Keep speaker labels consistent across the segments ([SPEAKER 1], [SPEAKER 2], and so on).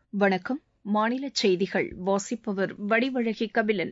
[SPEAKER 1] வணக்கம் மாநில செய்திகள் வாசிப்பவர் வடிவழகி கபிலன்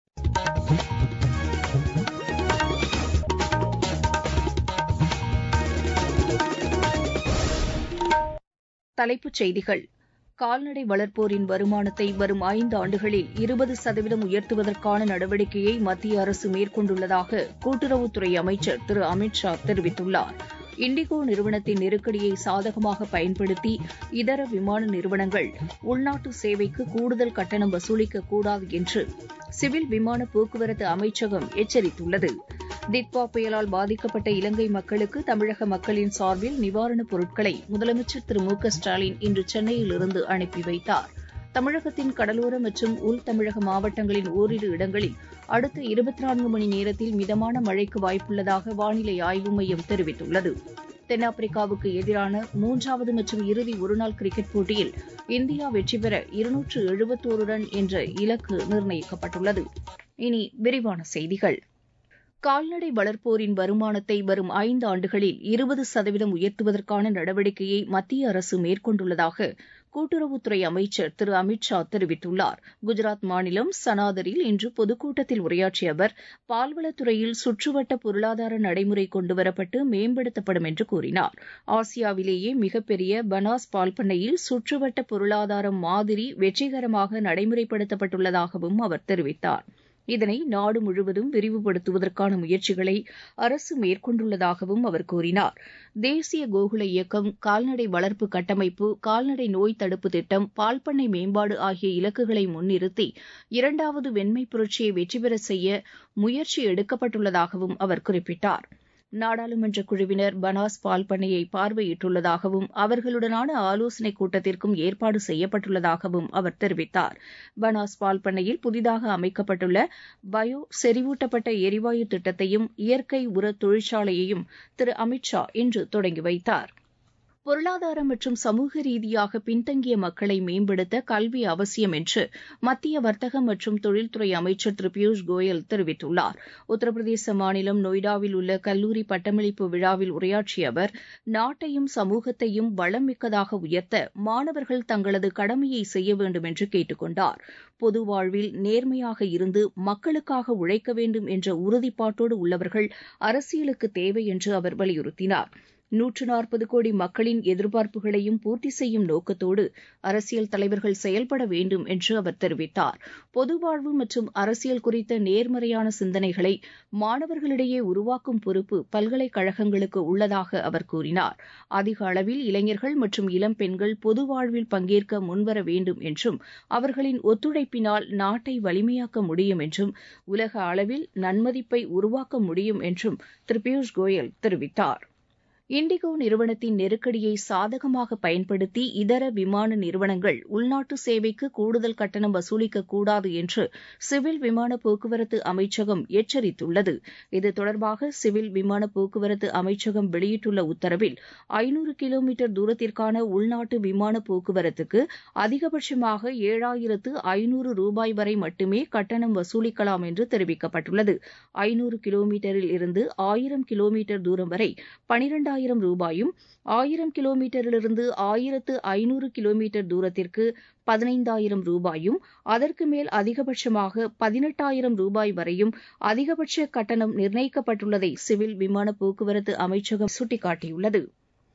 [SPEAKER 1] தலைப்புச் செய்திகள் கால்நடை வளர்ப்போரின் வருமானத்தை வரும் ஐந்து ஆண்டுகளில் இருபது சதவீதம் உயர்த்துவதற்கான நடவடிக்கையை மத்திய அரசு மேற்கொண்டுள்ளதாக கூட்டுறவுத்துறை அமைச்சர் திரு அமித் ஷா தெரிவித்துள்ளார் இண்டிகோ நிறுவனத்தின் நெருக்கடியை சாதகமாக பயன்படுத்தி இதர விமான நிறுவனங்கள் உள்நாட்டு சேவைக்கு கூடுதல் கட்டணம் வசூலிக்கக்கூடாது என்று சிவில் விமான போக்குவரத்து அமைச்சகம் எச்சரித்துள்ளது தித்வா புயலால் பாதிக்கப்பட்ட இலங்கை மக்களுக்கு தமிழக மக்களின் சார்பில் நிவாரணப் பொருட்களை முதலமைச்சர் திரு மு க ஸ்டாலின் இன்று சென்னையிலிருந்து அனுப்பி வைத்தார் தமிழகத்தின் கடலோர மற்றும் உள் தமிழக மாவட்டங்களின் ஓரிரு இடங்களில் அடுத்த இருபத்தி நான்கு மணி நேரத்தில் மிதமான மழைக்கு வாய்ப்புள்ளதாக வானிலை ஆய்வு மையம் தெரிவித்துள்ளது தென்னாப்பிரிக்காவுக்கு எதிரான மூன்றாவது மற்றும் இறுதி ஒருநாள் கிரிக்கெட் போட்டியில் இந்தியா வெற்றி பெற இருநூற்று எழுபத்தோரு ரன் என்ற இலக்கு நிர்ணயிக்கப்பட்டுள்ளது இனி விரிவான செய்திகள் கால்நடை வளர்ப்போரின் வருமானத்தை வரும் ஐந்து ஆண்டுகளில் இருபது சதவீதம் உயர்த்துவதற்கான நடவடிக்கையை மத்திய அரசு மேற்கொண்டுள்ளதாக கூட்டுறவுத்துறை அமைச்சர் திரு அமித் ஷா தெரிவித்துள்ளார் குஜராத் மாநிலம் சனாதரில் இன்று பொதுக்கூட்டத்தில் உரையாற்றிய அவர் பால்வளத்துறையில் சுற்றுவட்ட பொருளாதார நடைமுறை கொண்டுவரப்பட்டு மேம்படுத்தப்படும் என்று கூறினார் ஆசியாவிலேயே மிகப்பெரிய பனாஸ் பால் பண்ணையில் சுற்றுவட்ட பொருளாதாரம் மாதிரி வெற்றிகரமாக நடைமுறைப்படுத்தப்பட்டுள்ளதாகவும் அவர் தெரிவித்தார் இதனை நாடு முழுவதும் விரிவுபடுத்துவதற்கான முயற்சிகளை அரசு மேற்கொண்டுள்ளதாகவும் அவர் கூறினார் தேசிய கோகுல இயக்கம் கால்நடை வளர்ப்பு கட்டமைப்பு கால்நடை நோய் தடுப்பு திட்டம் பால்பண்ணை மேம்பாடு ஆகிய இலக்குகளை முன்னிறுத்தி இரண்டாவது வெண்மை புரட்சியை வெற்றி பெற செய்ய முயற்சி எடுக்கப்பட்டுள்ளதாகவும் அவர் குறிப்பிட்டார் நாடாளுமன்ற குழுவினர் பனாஸ் பால் பண்ணையை பார்வையிட்டுள்ளதாகவும் அவர்களுடனான ஆலோசனைக் கூட்டத்திற்கும் ஏற்பாடு செய்யப்பட்டுள்ளதாகவும் அவர் தெரிவித்தார் பனாஸ் பால் பண்ணையில் புதிதாக அமைக்கப்பட்டுள்ள பயோ செறிவூட்டப்பட்ட எரிவாயு திட்டத்தையும் இயற்கை உர தொழிற்சாலையையும் திரு அமித் ஷா இன்று தொடங்கி வைத்தார் பொருளாதார மற்றும் சமூக ரீதியாக பின்தங்கிய மக்களை மேம்படுத்த கல்வி அவசியம் என்று மத்திய வர்த்தக மற்றும் தொழில்துறை அமைச்சர் திரு பியூஷ் கோயல் தெரிவித்துள்ளார் உத்தரப்பிரதேச மாநிலம் நொய்டாவில் உள்ள கல்லூரி பட்டமளிப்பு விழாவில் உரையாற்றிய அவர் நாட்டையும் சமூகத்தையும் வளம் மிக்கதாக உயர்த்த மாணவர்கள் தங்களது கடமையை செய்ய வேண்டும் என்று கேட்டுக் கொண்டார் பொது வாழ்வில் நேர்மையாக இருந்து மக்களுக்காக உழைக்க வேண்டும் என்ற உறுதிப்பாட்டோடு உள்ளவர்கள் அரசியலுக்கு தேவை என்று அவர் வலியுறுத்தினார் நூற்று நாற்பது கோடி மக்களின் எதிர்பார்ப்புகளையும் பூர்த்தி செய்யும் நோக்கத்தோடு அரசியல் தலைவர்கள் செயல்பட வேண்டும் என்று அவர் தெரிவித்தார் பொது வாழ்வு மற்றும் அரசியல் குறித்த நேர்மறையான சிந்தனைகளை மாணவர்களிடையே உருவாக்கும் பொறுப்பு பல்கலைக்கழகங்களுக்கு உள்ளதாக அவர் கூறினார் அதிக அளவில் இளைஞர்கள் மற்றும் இளம் பெண்கள் பொது வாழ்வில் பங்கேற்க முன்வர வேண்டும் என்றும் அவர்களின் ஒத்துழைப்பினால் நாட்டை வலிமையாக்க முடியும் என்றும் உலக அளவில் நன்மதிப்பை உருவாக்க முடியும் என்றும் திரு பியூஷ் கோயல் தெரிவித்தார் இண்டிகோ நிறுவனத்தின் நெருக்கடியை சாதகமாக பயன்படுத்தி இதர விமான நிறுவனங்கள் உள்நாட்டு சேவைக்கு கூடுதல் கட்டணம் வசூலிக்கக்கூடாது என்று சிவில் விமான போக்குவரத்து அமைச்சகம் எச்சரித்துள்ளது இது தொடர்பாக சிவில் விமான போக்குவரத்து அமைச்சகம் வெளியிட்டுள்ள உத்தரவில் ஐநூறு கிலோமீட்டர் தூரத்திற்கான உள்நாட்டு விமான போக்குவரத்துக்கு அதிகபட்சமாக ஏழாயிரத்து ஐநூறு ரூபாய் வரை மட்டுமே கட்டணம் வசூலிக்கலாம் என்று தெரிவிக்கப்பட்டுள்ளது ஐநூறு கிலோமீட்டரில் இருந்து ஆயிரம் கிலோமீட்டர் தூரம் வரை பனிரெண்டாயிரம் ஆயிரம் ரூபாயும் ஆயிரம் கிலோமீட்டரிலிருந்து ஆயிரத்து ஐநூறு கிலோமீட்டர் தூரத்திற்கு பதினைந்தாயிரம் ரூபாயும் அதற்கு மேல் அதிகபட்சமாக பதினெட்டாயிரம் ரூபாய் வரையும் அதிகபட்ச கட்டணம் நிர்ணயிக்கப்பட்டுள்ளதை சிவில் விமான போக்குவரத்து அமைச்சகம் சுட்டிக்காட்டியுள்ளது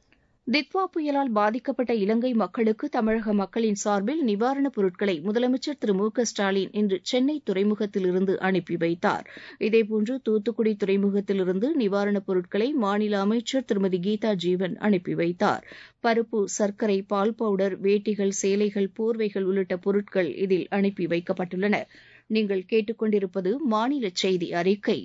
[SPEAKER 1] தித்வா புயலால் பாதிக்கப்பட்ட இலங்கை மக்களுக்கு தமிழக மக்களின் சார்பில் நிவாரணப் பொருட்களை முதலமைச்சர் திரு மு க ஸ்டாலின் இன்று சென்னை துறைமுகத்திலிருந்து அனுப்பி வைத்தார் இதேபோன்று தூத்துக்குடி துறைமுகத்திலிருந்து நிவாரணப் பொருட்களை மாநில அமைச்சர் திருமதி கீதா ஜீவன் அனுப்பி வைத்தார் பருப்பு சர்க்கரை பால் பவுடர் வேட்டிகள் சேலைகள் போர்வைகள் உள்ளிட்ட பொருட்கள் இதில் அனுப்பி வைக்கப்பட்டுள்ளன நீங்கள் கேட்டுக்கொண்டிருப்பது மாநில செய்தி அறிக்கை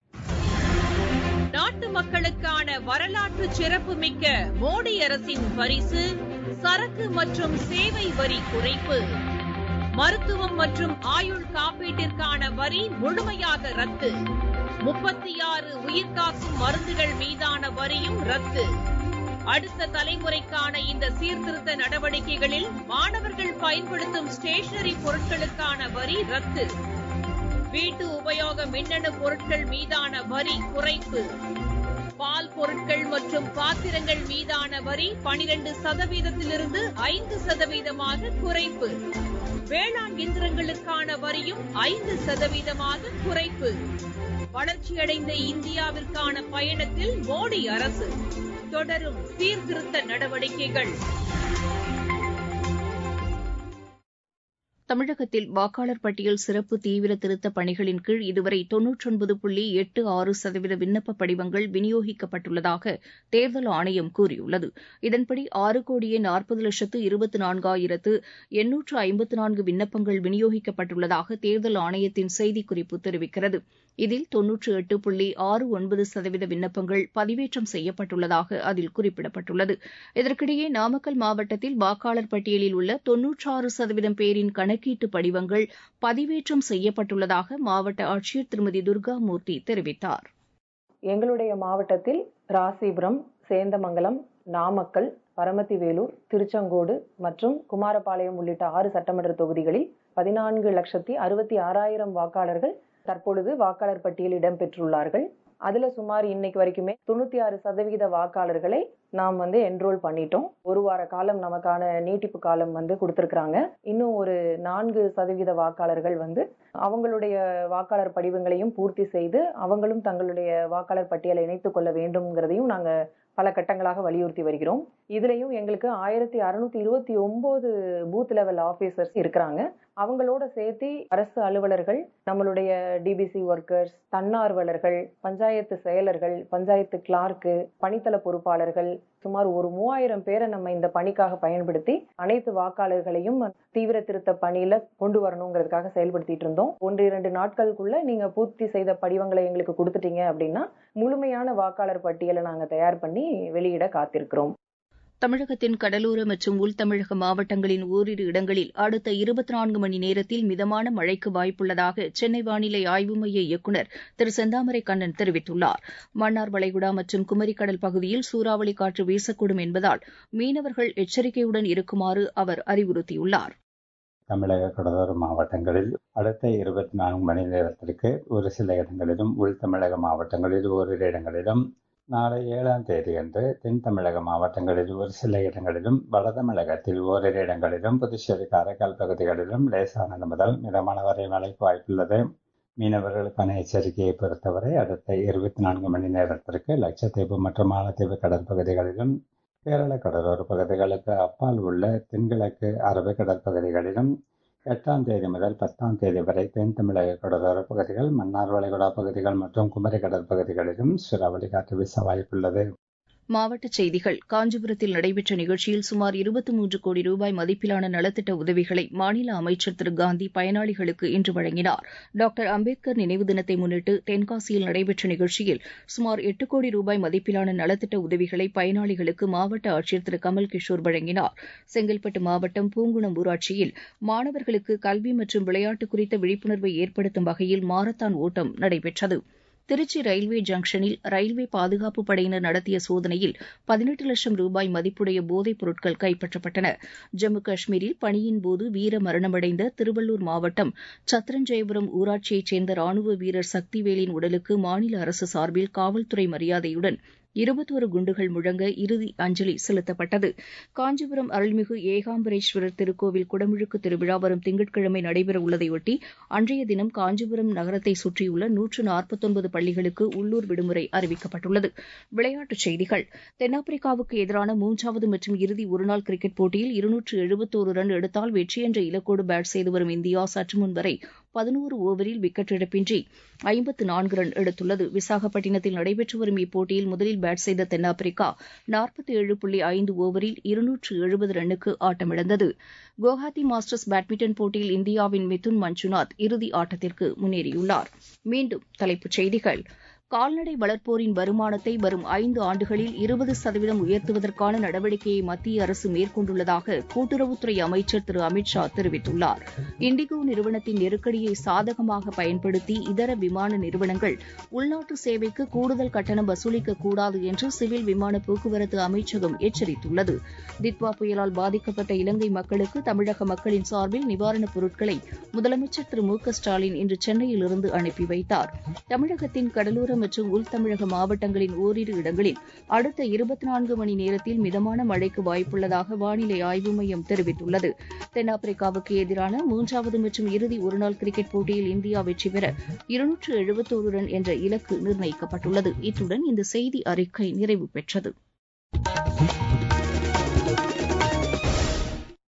[SPEAKER 2] நாட்டு மக்களுக்கான வரலாற்று சிறப்புமிக்க மோடி அரசின் பரிசு சரக்கு மற்றும் சேவை வரி குறைப்பு மருத்துவம் மற்றும் ஆயுள் காப்பீட்டிற்கான வரி முழுமையாக ரத்து முப்பத்தி ஆறு உயிர்காக்கும் மருந்துகள் மீதான வரியும் ரத்து அடுத்த தலைமுறைக்கான இந்த சீர்திருத்த நடவடிக்கைகளில் மாணவர்கள் பயன்படுத்தும் ஸ்டேஷனரி பொருட்களுக்கான வரி ரத்து வீட்டு உபயோக மின்னணு பொருட்கள் மீதான வரி குறைப்பு பால் பொருட்கள் மற்றும் பாத்திரங்கள் மீதான வரி பனிரெண்டு சதவீதத்திலிருந்து ஐந்து சதவீதமாக குறைப்பு வேளாண் இயந்திரங்களுக்கான வரியும் ஐந்து சதவீதமாக குறைப்பு வளர்ச்சியடைந்த இந்தியாவிற்கான பயணத்தில் மோடி அரசு தொடரும் சீர்திருத்த நடவடிக்கைகள்
[SPEAKER 1] தமிழகத்தில் வாக்காளர் பட்டியல் சிறப்பு தீவிர திருத்தப் பணிகளின் கீழ் இதுவரை தொன்னூற்றொன்பது புள்ளி எட்டு ஆறு சதவீத விண்ணப்ப படிவங்கள் விநியோகிக்கப்பட்டுள்ளதாக தேர்தல் ஆணையம் கூறியுள்ளது இதன்படி ஆறு கோடியே நாற்பது லட்சத்து இருபத்து நான்காயிரத்து எண்ணூற்று ஐம்பத்து நான்கு விண்ணப்பங்கள் விநியோகிக்கப்பட்டுள்ளதாக தேர்தல் ஆணையத்தின் செய்திக்குறிப்பு தெரிவிக்கிறது இதில் தொன்னூற்று எட்டு புள்ளி ஆறு ஒன்பது சதவீத விண்ணப்பங்கள் பதிவேற்றம் செய்யப்பட்டுள்ளதாக அதில் குறிப்பிடப்பட்டுள்ளது இதற்கிடையே நாமக்கல் மாவட்டத்தில் வாக்காளர் பட்டியலில் உள்ள தொன்னூற்றாறு சதவீதம் பேரின் கணக்கீட்டு படிவங்கள் பதிவேற்றம் செய்யப்பட்டுள்ளதாக மாவட்ட ஆட்சியர் திருமதி துர்காமூர்த்தி தெரிவித்தார்
[SPEAKER 3] எங்களுடைய மாவட்டத்தில் ராசிபுரம் சேந்தமங்கலம் நாமக்கல் பரமத்திவேலூர் திருச்செங்கோடு மற்றும் குமாரபாளையம் உள்ளிட்ட ஆறு சட்டமன்ற தொகுதிகளில் பதினான்கு லட்சத்தி அறுபத்தி ஆறாயிரம் வாக்காளர்கள் தற்பொழுது வாக்காளர் பட்டியலில் இடம்பெற்றுள்ளார்கள் அதுல சுமார் இன்னைக்கு வரைக்குமே தொண்ணூத்தி ஆறு சதவிகித வாக்காளர்களை நாம் வந்து என்ரோல் பண்ணிட்டோம் ஒரு வார காலம் நமக்கான நீட்டிப்பு காலம் வந்து கொடுத்திருக்கிறாங்க இன்னும் ஒரு நான்கு சதவீத வாக்காளர்கள் வந்து அவங்களுடைய வாக்காளர் படிவங்களையும் பூர்த்தி செய்து அவங்களும் தங்களுடைய வாக்காளர் பட்டியலை இணைத்துக் கொள்ள வேண்டும்ங்கிறதையும் நாங்க பல கட்டங்களாக வலியுறுத்தி வருகிறோம் இதுலயும் எங்களுக்கு ஆயிரத்தி அறுநூத்தி இருபத்தி ஒன்பது பூத் லெவல் ஆபீசர்ஸ் இருக்கிறாங்க அவங்களோட சேர்த்து அரசு அலுவலர்கள் நம்மளுடைய டிபிசி ஒர்க்கர்ஸ் தன்னார்வலர்கள் பஞ்சாயத்து செயலர்கள் பஞ்சாயத்து கிளார்க்கு பணித்தள பொறுப்பாளர்கள் சுமார் ஒரு மூவாயிரம் பேரை நம்ம இந்த பணிக்காக பயன்படுத்தி அனைத்து வாக்காளர்களையும் தீவிர திருத்த பணியில கொண்டு வரணுங்கிறதுக்காக செயல்படுத்திட்டு இருந்தோம் ஒன்று இரண்டு நாட்களுக்குள்ள நீங்க பூர்த்தி செய்த படிவங்களை எங்களுக்கு கொடுத்துட்டீங்க அப்படின்னா முழுமையான வாக்காளர் பட்டியலை நாங்க தயார் பண்ணி வெளியிட காத்திருக்கிறோம்
[SPEAKER 1] தமிழகத்தின் கடலோர மற்றும் உள் தமிழக மாவட்டங்களின் ஓரிரு இடங்களில் அடுத்த இருபத்தி நான்கு மணி நேரத்தில் மிதமான மழைக்கு வாய்ப்புள்ளதாக சென்னை வானிலை ஆய்வு மைய இயக்குநர் திரு செந்தாமரை கண்ணன் தெரிவித்துள்ளார் மன்னார் வளைகுடா மற்றும் குமரிக்கடல் பகுதியில் சூறாவளி காற்று வீசக்கூடும் என்பதால் மீனவர்கள் எச்சரிக்கையுடன் இருக்குமாறு அவர் அறிவுறுத்தியுள்ளார்
[SPEAKER 4] தமிழக கடலோர மாவட்டங்களில் அடுத்த இருபத்தி நான்கு மணி நேரத்திற்கு ஒரு சில இடங்களிலும் உள் தமிழக மாவட்டங்களில் ஓரிரு இடங்களிலும் நாளை ஏழாம் தேதியன்று தென் தமிழக மாவட்டங்களில் ஒரு சில இடங்களிலும் வட தமிழகத்தில் ஓரிரு இடங்களிலும் புதுச்சேரி காரைக்கால் பகுதிகளிலும் லேசானது முதல் மிதமான வரை மழைக்கு வாய்ப்புள்ளது மீனவர்களுக்கான எச்சரிக்கையை பொறுத்தவரை அடுத்த இருபத்தி நான்கு மணி நேரத்திற்கு லட்சத்தீவு மற்றும் மாலத்தீவு கடற்பகுதிகளிலும் கேரள கடலோர பகுதிகளுக்கு அப்பால் உள்ள தென்கிழக்கு அரபிக்கடல் பகுதிகளிலும் எட்டாம் தேதி முதல் பத்தாம் தேதி வரை தென் தமிழக கடலோர பகுதிகள் மன்னார் வளைகுடா பகுதிகள் மற்றும் குமரி கடல் பகுதிகளிலும் சூறாவளி காற்று வீச வாய்ப்புள்ளது
[SPEAKER 1] மாவட்டச் செய்திகள் காஞ்சிபுரத்தில் நடைபெற்ற நிகழ்ச்சியில் சுமார் இருபத்தி மூன்று கோடி ரூபாய் மதிப்பிலான நலத்திட்ட உதவிகளை மாநில அமைச்சர் திரு காந்தி பயனாளிகளுக்கு இன்று வழங்கினார் டாக்டர் அம்பேத்கர் நினைவு தினத்தை முன்னிட்டு தென்காசியில் நடைபெற்ற நிகழ்ச்சியில் சுமார் எட்டு கோடி ரூபாய் மதிப்பிலான நலத்திட்ட உதவிகளை பயனாளிகளுக்கு மாவட்ட ஆட்சியர் திரு கமல் கிஷோர் வழங்கினார் செங்கல்பட்டு மாவட்டம் பூங்குளம் ஊராட்சியில் மாணவர்களுக்கு கல்வி மற்றும் விளையாட்டு குறித்த விழிப்புணர்வை ஏற்படுத்தும் வகையில் மாரத்தான் ஓட்டம் நடைபெற்றது திருச்சி ரயில்வே ஜங்ஷனில் ரயில்வே பாதுகாப்பு படையினர் நடத்திய சோதனையில் பதினெட்டு லட்சம் ரூபாய் மதிப்புடைய போதைப் பொருட்கள் கைப்பற்றப்பட்டன ஜம்மு காஷ்மீரில் பணியின் போது வீர மரணமடைந்த திருவள்ளூர் மாவட்டம் சத்ரஞ்சயபுரம் ஊராட்சியைச் சேர்ந்த ராணுவ வீரர் சக்திவேலின் உடலுக்கு மாநில அரசு சார்பில் காவல்துறை மரியாதையுடன் இருபத்தோரு குண்டுகள் முழங்க இறுதி அஞ்சலி செலுத்தப்பட்டது காஞ்சிபுரம் அருள்மிகு ஏகாம்பரேஸ்வரர் திருக்கோவில் குடமுழுக்கு திருவிழா வரும் திங்கட்கிழமை நடைபெறவுள்ளதையொட்டி அன்றைய தினம் காஞ்சிபுரம் நகரத்தை சுற்றியுள்ள நூற்று நாற்பத்தொன்பது பள்ளிகளுக்கு உள்ளூர் விடுமுறை அறிவிக்கப்பட்டுள்ளது விளையாட்டுச் செய்திகள் தென்னாப்பிரிக்காவுக்கு எதிரான மூன்றாவது மற்றும் இறுதி ஒருநாள் கிரிக்கெட் போட்டியில் இருநூற்று எழுபத்தோரு ரன் எடுத்தால் வெற்றி என்ற இலக்கோடு பேட் செய்து வரும் இந்தியா சற்று முன் வரை பதினோரு ஓவரில் விக்கெட் இழப்பின்றி ஐம்பத்து நான்கு ரன் எடுத்துள்ளது விசாகப்பட்டினத்தில் நடைபெற்று வரும் இப்போட்டியில் முதலில் பேட் செய்த தென்னாப்பிரிக்கா நாற்பத்தி ஏழு புள்ளி ஐந்து ஓவரில் இருநூற்று எழுபது ரன்னுக்கு ஆட்டமிழந்தது குவஹாத்தி மாஸ்டர்ஸ் பேட்மிண்டன் போட்டியில் இந்தியாவின் மிதுன் மஞ்சுநாத் இறுதி ஆட்டத்திற்கு முன்னேறியுள்ளார் மீண்டும் தலைப்புச் செய்திகள் கால்நடை வளர்ப்போரின் வருமானத்தை வரும் ஐந்து ஆண்டுகளில் இருபது சதவீதம் உயர்த்துவதற்கான நடவடிக்கையை மத்திய அரசு மேற்கொண்டுள்ளதாக கூட்டுறவுத்துறை அமைச்சர் திரு அமித் ஷா தெரிவித்துள்ளார் இண்டிகோ நிறுவனத்தின் நெருக்கடியை சாதகமாக பயன்படுத்தி இதர விமான நிறுவனங்கள் உள்நாட்டு சேவைக்கு கூடுதல் கட்டணம் வசூலிக்கக் கூடாது என்று சிவில் விமான போக்குவரத்து அமைச்சகம் எச்சரித்துள்ளது தித்வா புயலால் பாதிக்கப்பட்ட இலங்கை மக்களுக்கு தமிழக மக்களின் சார்பில் நிவாரணப் பொருட்களை முதலமைச்சர் திரு மு க ஸ்டாலின் இன்று சென்னையிலிருந்து அனுப்பி வைத்தார் தமிழகத்தின் கடலோர மற்றும் உள் தமிழக மாவட்டங்களின் ஓரிரு இடங்களில் அடுத்த இருபத்தி நான்கு மணி நேரத்தில் மிதமான மழைக்கு வாய்ப்புள்ளதாக வானிலை ஆய்வு மையம் தெரிவித்துள்ளது தென்னாப்பிரிக்காவுக்கு எதிரான மூன்றாவது மற்றும் இறுதி ஒருநாள் கிரிக்கெட் போட்டியில் இந்தியா வெற்றி பெற இருநூற்று எழுபத்தோரு ரன் என்ற இலக்கு நிர்ணயிக்கப்பட்டுள்ளது இத்துடன் இந்த செய்தி அறிக்கை நிறைவு பெற்றது